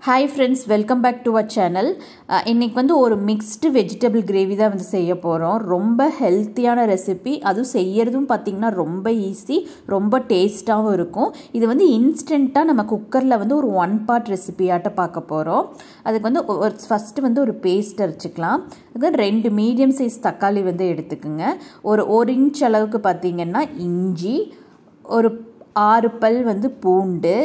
hi friends welcome back to our channel இன்றைக்கி வந்து ஒரு மிக்ஸ்டு வெஜிடபிள் கிரேவி தான் வந்து செய்ய போகிறோம் ரொம்ப ஹெல்த்தியான ரெசிபி அதுவும் செய்யறதும் பார்த்திங்கன்னா ரொம்ப ஈஸி ரொம்ப டேஸ்ட்டாகவும் இருக்கும் இது வந்து இன்ஸ்டண்ட்டாக நம்ம குக்கரில் வந்து ஒரு ஒன் பார்ட் ரெசிபியாட்ட பார்க்க போகிறோம் அதுக்கு வந்து ஒரு ஃபஸ்ட்டு வந்து ஒரு பேஸ்ட் அரைச்சிக்கலாம் அதுக்கு ரெண்டு மீடியம் சைஸ் தக்காளி வந்து எடுத்துக்கோங்க ஒரு ஒரு இன்ச் அளவுக்கு பார்த்திங்கன்னா இஞ்சி ஒரு ஆறு பல் வந்து பூண்டு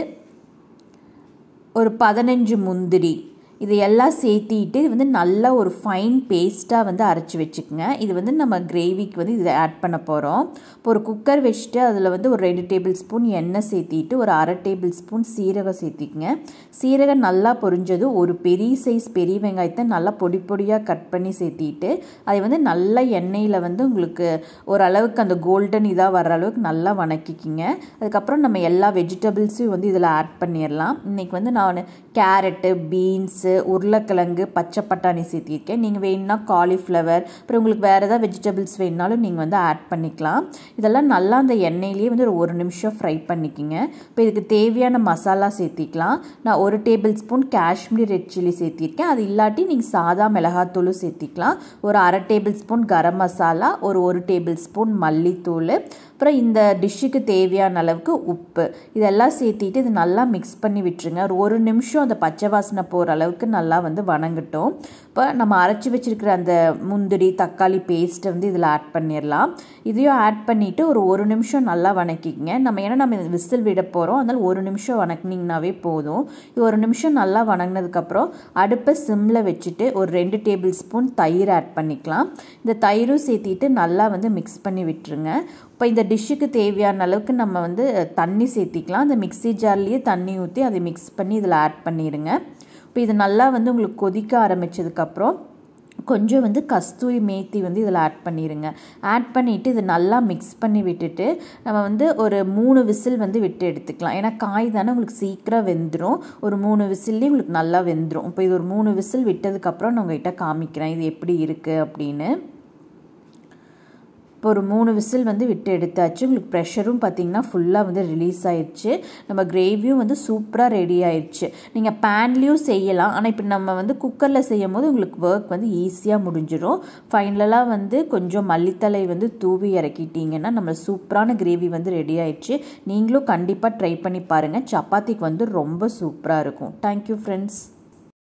ஒரு பதினஞ்சு முந்திரி இது எல்லாம் சேர்த்திட்டு இது வந்து நல்ல ஒரு ஃபைன் பேஸ்ட்டாக வந்து அரைச்சி வச்சுக்கோங்க இது வந்து நம்ம கிரேவிக்கு வந்து இதை ஆட் பண்ண போகிறோம் இப்போ ஒரு குக்கர் வச்சுட்டு அதில் வந்து ஒரு ரெண்டு டேபிள் ஸ்பூன் எண்ணெய் சேர்த்திட்டு ஒரு அரை டேபிள் ஸ்பூன் சீரகம் சேர்த்திக்கங்க சீரகம் நல்லா பொரிஞ்சது ஒரு பெரிய சைஸ் பெரிய வெங்காயத்தை நல்லா பொடி பொடியாக கட் பண்ணி சேர்த்திட்டு அதை வந்து நல்ல எண்ணெயில் வந்து உங்களுக்கு ஓரளவுக்கு அந்த கோல்டன் இதாக வர்ற அளவுக்கு நல்லா வணக்கிக்கிங்க அதுக்கப்புறம் நம்ம எல்லா வெஜிடபிள்ஸையும் வந்து இதில் ஆட் பண்ணிடலாம் இன்றைக்கி வந்து நான் கேரட்டு பீன்ஸு உருளைக்கிழங்கு பச்சை பட்டாணி சேர்த்திருக்கேன் நீங்கள் வேணும்னா காலிஃப்ளவர் அப்புறம் உங்களுக்கு வேறு ஏதாவது வெஜிடபிள்ஸ் வேணுனாலும் நீங்கள் வந்து ஆட் பண்ணிக்கலாம் இதெல்லாம் நல்லா அந்த எண்ணெயிலேயே வந்து ஒரு ஒரு நிமிஷம் ஃப்ரை பண்ணிக்கிங்க இப்போ இதுக்கு தேவையான மசாலா சேர்த்திக்கலாம் நான் ஒரு table spoon Kashmir red chilli சேர்த்திருக்கேன் அது இல்லாட்டி நீங்கள் சாதா மிளகாத்தூளும் சேர்த்திக்கலாம் ஒரு அரை டேபிள் ஸ்பூன் கரம் மசாலா ஒரு ஒரு டேபிள் ஸ்பூன் மல்லித்தூள் அப்புறம் இந்த டிஷ்ஷுக்கு தேவையான அளவுக்கு உப்பு இதெல்லாம் சேர்த்திட்டு இது நல்லா மிக்ஸ் பண்ணி விட்டுருங்க ஒரு ஒரு நிமிஷம் அந்த பச்சை வாசனை போகிற அளவுக்கு நல்லா வந்து வணங்கட்டும் இப்போ நம்ம அரைச்சி வச்சுருக்கிற அந்த முந்திரி தக்காளி பேஸ்ட்டை வந்து இதில் ஆட் பண்ணிடலாம் இதையும் ஆட் பண்ணிவிட்டு ஒரு ஒரு நிமிஷம் நல்லா வணக்கிங்க நம்ம ஏன்னா நம்ம விசில் விட போகிறோம் அதனால் ஒரு நிமிஷம் வணக்கினீங்கனாவே போதும் இது ஒரு நிமிஷம் நல்லா வணங்கினதுக்கப்புறம் அடுப்பை சிம்மில் வச்சுட்டு ஒரு ரெண்டு டேபிள் ஸ்பூன் தயிர் ஆட் பண்ணிக்கலாம் இந்த தயிரும் சேர்த்திட்டு நல்லா வந்து மிக்ஸ் பண்ணி விட்டுருங்க இப்போ இந்த டிஷ்ஷுக்கு தேவையான அளவுக்கு நம்ம வந்து தண்ணி சேர்த்திக்கலாம் அந்த மிக்ஸி ஜார்லேயே தண்ணி ஊற்றி அதை மிக்ஸ் பண்ணி இதில் ஆட் பண்ணிடுங்க இப்போ இது நல்லா வந்து உங்களுக்கு கொதிக்க ஆரம்பித்ததுக்கப்புறம் கொஞ்சம் வந்து கஸ்தூரி மேத்தி வந்து இதில் ஆட் பண்ணிடுங்க ஆட் பண்ணிவிட்டு இது நல்லா மிக்ஸ் பண்ணி விட்டுட்டு நம்ம வந்து ஒரு மூணு விசில் வந்து விட்டு எடுத்துக்கலாம் ஏன்னா காய் தானே உங்களுக்கு சீக்கிரம் வெந்துடும் ஒரு மூணு விசில்லேயே உங்களுக்கு நல்லா வெந்துடும் இப்போ இது ஒரு மூணு விசில் விட்டதுக்கப்புறம் நான் உங்கள்கிட்ட காமிக்கிறேன் இது எப்படி இருக்குது அப்படின்னு இப்போ ஒரு மூணு விசில் வந்து விட்டு எடுத்தாச்சு உங்களுக்கு ப்ரெஷரும் பார்த்திங்கன்னா ஃபுல்லாக வந்து ரிலீஸ் ஆயிடுச்சு நம்ம கிரேவியும் வந்து சூப்பராக ரெடி ஆயிடுச்சு நீங்கள் பேன்லேயும் செய்யலாம் ஆனால் இப்போ நம்ம வந்து குக்கரில் செய்யும் போது உங்களுக்கு ஒர்க் வந்து ஈஸியாக முடிஞ்சிடும் ஃபைனலாக வந்து கொஞ்சம் மல்லித்தலை வந்து தூவி இறக்கிட்டிங்கன்னா நம்ம சூப்பரான கிரேவி வந்து ரெடி ஆயிடுச்சு நீங்களும் கண்டிப்பாக ட்ரை பண்ணி பாருங்கள் சப்பாத்திக்கு வந்து ரொம்ப சூப்பராக இருக்கும் தேங்க்யூ ஃப்ரெண்ட்ஸ்